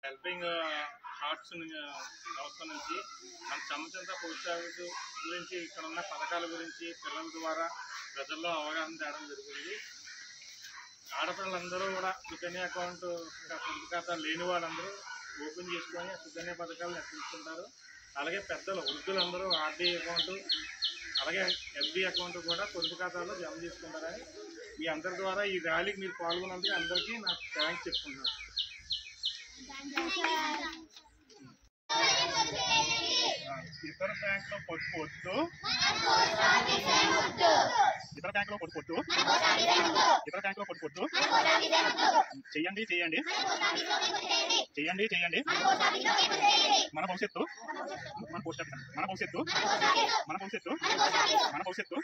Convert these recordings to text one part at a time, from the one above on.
helping hearts సంస్థ నుంచి మన చమచంత పోస్ట్ ఆఫీస్ గురించి ఇక్కడ ఉన్న పథకాల గురించి పిల్లల ద్వారా ప్రజల్లో అవగాహన తేవడం జరుగుతుంది ఆడపిల్లలందరూ కూడా సుకన్య అకౌంట్ పొదుపు ఖాతా లేని వాళ్ళందరూ ఓపెన్ చేసుకొని ఆ సుకన్య పథకాలు నెట్టించుకుంటారు అలాగే పెద్దలు వృద్ధులందరూ ఆర్డీ అకౌంట్ అలాగే ఎఫ్డి అకౌంట్ కూడా పొదుపు ఖాతాలో జమ చేసుకుంటారని మీ అందరి ద్వారా ఈ ర్యాలీకి మీరు పాల్గొన్నందుకు అందరికీ నాకు థ్యాంక్స్ చెప్తున్నాను ఇతర బ్యాంకులో పొదుపు వద్దు ఇతర బ్యాంకులో పొదుపు వద్దు ఇతర బ్యాంకులో పొదుపు వద్దు చెయ్యండి చెయ్యండి చెయ్యండి చెయ్యండి మన భవిష్యత్తు మన పోస్ట్ ఆఫీస్ మన భవిష్యత్తు మన భవిష్యత్తు మన భవిష్యత్తు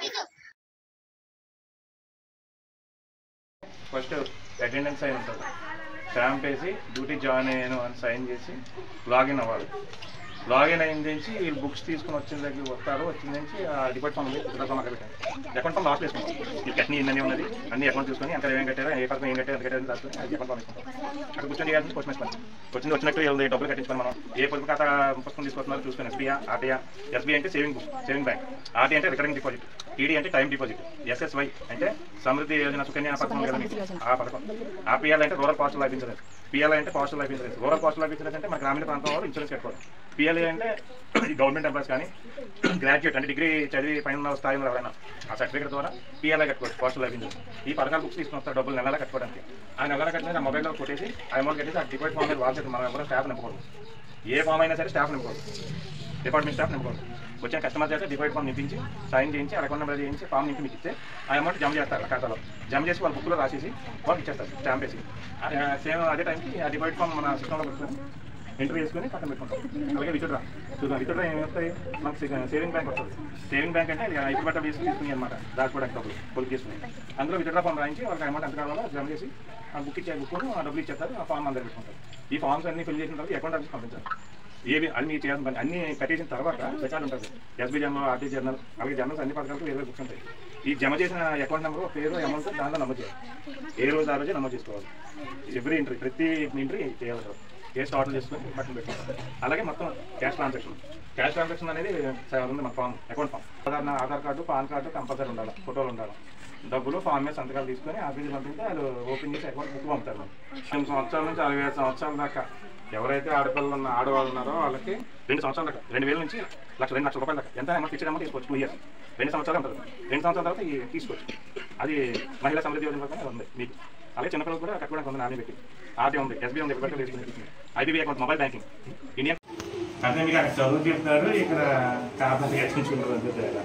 ఫస్ట్ అటెండెన్స్ అయి ఉంటుంది స్టాంప్ వేసి డ్యూటీ జాయిన్ అయ్యాను అని సైన్ చేసి లాగిన్ అవ్వాలి లాగిన్ అయిన నుంచి వీళ్ళు బుక్స్ తీసుకుని వచ్చిన దగ్గర వస్తారు వచ్చిన నుంచి ఆ డిపార్ట్మెంట్ ఉంది ఇక్కడ అక్కడ పెట్టండి అకౌంట్ లాస్ట్ వేసుకుంటాం ఈ కట్ని ఇన్ని ఉన్నది అన్ని అకౌంట్ చూసుకొని ఎంత ఏం కట్టారో ఏ పథకం ఏం కట్టారు ఎంత కట్టారు రాసుకొని అది అకౌంట్ వేసుకుంటాం అక్కడ కూర్చొని చేయాల్సింది క్వశ్చన్ వేసుకోండి వచ్చింది వచ్చినట్టు వీళ్ళది డబ్బులు కట్టించుకొని మనం ఏ పొదుపు ఖాతా పుస్తకం తీసుకొస్తున్నారో చూసుకొని ఎస్బీఐ ఆర్టీఆ ఎస్బీఐ అంటే saving book saving bank RT అంటే రికరింగ్ డిపాజిట్ టీడీ అంటే టైం డిపాజిట్ ఎస్ఎస్వై అంటే సమృద్ధి యోజన సుకన్య పథకం ఉంది కదా మీకు, ఆ పథకం ఆర్పిఎల్ అంటే rural postal life insurance PL అంటే postal life insurance rural postal life insurance అంటే మన గ్రామీణ ప్రాంతం వాళ్ళు ఇన్సూరెన్స్ కట్టుకోవాలి పిఎల్ఏ అంటే గవర్నమెంట్ ఎంప్లాయీస్ కానీ గ్రాడ్యుయేట్ అంటే డిగ్రీ చదివి పైన ఉన్న స్థాయిలో ఎవరైనా ఆ సర్టిఫికేట్ ద్వారా పిఎల్ఐ కట్టుకోవచ్చు పోస్టల్ లైఫ్ ఇన్సూరెన్స్ ఈ పథకాలు బుక్స్ తీసుకుని వస్తారు డబ్బులు నెలలా కట్టుకోవడానికి ఆ నెలలా కట్టిన ఆ మొబైల్లో కొట్టేసి ఆ అమౌంట్ కట్టేసి ఆ డిపాజిట్ ఫామ్ మీద వాట్సాప్ మనం ఎవరైనా స్టాఫ్ నింపుకోవాలి ఏ ఫామ్ అయినా సరే స్టాఫ్ నింపుకోవాలి డిపార్ట్మెంట్ స్టాఫ్ నింపుకోవాలి వచ్చిన కస్టమర్ చేత డిపాజిట్ ఫామ్ నింపించి సైన్ చేయించి అకౌంట్ నెంబర్ చేయించి ఫామ్ నింపి మీకు ఇస్తే ఆ అమౌంట్ జమ చేస్తారు ఆ ఖాతాలో జమ చేసి వాళ్ళ బుక్లో రాసేసి వాళ్ళకి ఇచ్చేస్తారు స్టాంప్ వేసి సేమ్ అదే టైంకి ఆ డిపాజిట్ ఫామ్ మన సిస్టంలో పెట్టుకొని ఎంట్రీ చేసుకొని పక్కన పెట్టుకుంటాం అలాగే విత్డ్రా చూద్దాం విత్డ్రా ఏమి వస్తాయి మనకు సేవింగ్ బ్యాంక్ వస్తుంది సేవింగ్ బ్యాంక్ అంటే ఇప్పుడు బట్ట వేసి తీసుకుని అనమాట దాచుకోవడానికి డబ్బులు పొలికి తీసుకుని అందులో విత్డ్రా ఫామ్ రాయించి వాళ్ళకి అమౌంట్ ఎంత కావాలో జమ చేసి ఆ బుక్ ఇచ్చే బుక్ ఆ డబ్బులు ఇచ్చేస్తారు ఆ ఫామ్ అందరు పెట్టుకుంటారు ఈ ఫామ్స్ అన్ని ఫిల్ చేసిన తర్వాత అకౌంట్ ఆఫీస్ పంపించాలి ఏవి అన్ని చేయాల్సిన పని అన్ని కట్టేసిన తర్వాత రికార్డు ఉంటుంది ఎస్బీ జర్నల్ ఆర్టీ జర్నల్ అలాగే జర్నల్స్ అన్ని పథకాలకు వేరే బుక్స్ ఉంటాయి ఈ జమ చేసిన అకౌంట్ నెంబర్ పేరు అమౌంట్ దాంట్లో నమోదు చేయాలి ఏ రోజు ఆ రోజే నమోదు చేసుకోవాలి ఎవ్రీ ఎంట్రీ ప్రతి ఎంట్రీ చేయాలి సార్ ఏ స్టార్ట్ చేసుకొని బట్టలు పెట్టుకోవాలి అలాగే మొత్తం క్యాష్ ట్రాన్సాక్షన్ క్యాష్ ట్రాన్సాక్షన్ అనేది స- ఉంది మన ఫామ్ అకౌంట్ ఫామ్ సాధారణ Aadhaar card PAN card compulsory ఉండాలి ఫోటోలు ఉండాలి డబ్బులు ఫామ్ మీద సంతకాలు తీసుకొని ఆఫీస్ పంపిస్తే అది ఓపెన్ చేసి అకౌంట్ బుక్ పంపుతారు రెండు సంవత్సరాల నుంచి అరవై ఐదు సంవత్సరాల దాకా ఎవరైతే ఆడపిల్లలు ఉన్న ఆడవాళ్ళు ఉన్నారో వాళ్ళకి రెండు సంవత్సరాల దాకా రెండు వేల నుంచి లక్ష రెండు లక్షల రూపాయల దాకా ఎంత అమౌంట్ ఫిక్స్డ్ అమౌంట్ తీసుకోవచ్చు టూ ఇయర్స్ రెండు సంవత్సరాలు ఉంటుంది రెండు సంవత్సరాల తర్వాత ఈ తీసుకోవచ్చు అది మహిళా సమృద్ధి యోజన పక్కన ఉంది మీకు అలాగే చిన్నపిల్లలు కూడా కట్టుకోవడానికి ఉంది నాని పెట్టి ఆర్టీ ఉంది ఎస్బీ ఉంది ఎప్పటికీ తీసుకుని IBB account mobile banking Indian అదే మీకు అక్కడ చదువు చెప్తారు ఇక్కడ కాపాసి ఎక్కించుకుంటారు అంతే తేడా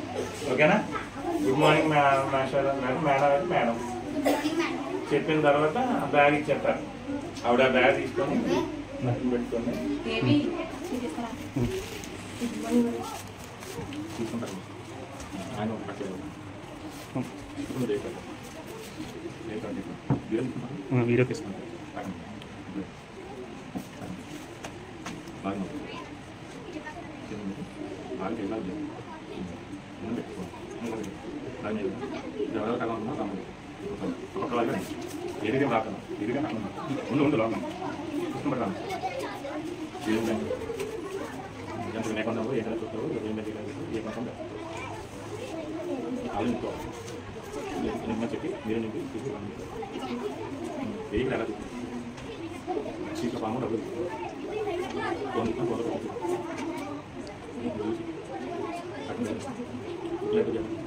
ఓకేనా good morning madam master madam madam madam చెప్పిన తర్వాత బ్యాగ్ ఇచ్చేస్తారు ఆవిడ ఆ బ్యాగ్ తీసుకొని నచ్చిన పెట్టుకొని తీసుకుంటారు ఆయన ఒక పక్కన ఇప్పుడు రేపు రేపు అండి వీడియో తీసుకుంటాను వీడియో తీసుకుంటాను బాగా బాగా వెళ్ళాలి ముందు పెట్టుకో దాని మీద ఎవరో కళ ఉన్నా రాము ఒకలాగా ఎదిగా రాకను ఎదిగా రాకను ముందు ముందు రాకను ఇష్టపడి రాను ఏం బ్యాంక్ ఎంత లేకుండా ఏ కలర్ చూస్తావు ఏం బ్యాంక్ ఏ పక్కన ఆలోచించుకో నిన్న చెప్పి మీరు నింపి తీసుకురండి వెయ్యి ఎలా చూపి సీట్లో పాము డబ్బులు ఫోన్ ఫోన్ చూసి అట్లా లేదు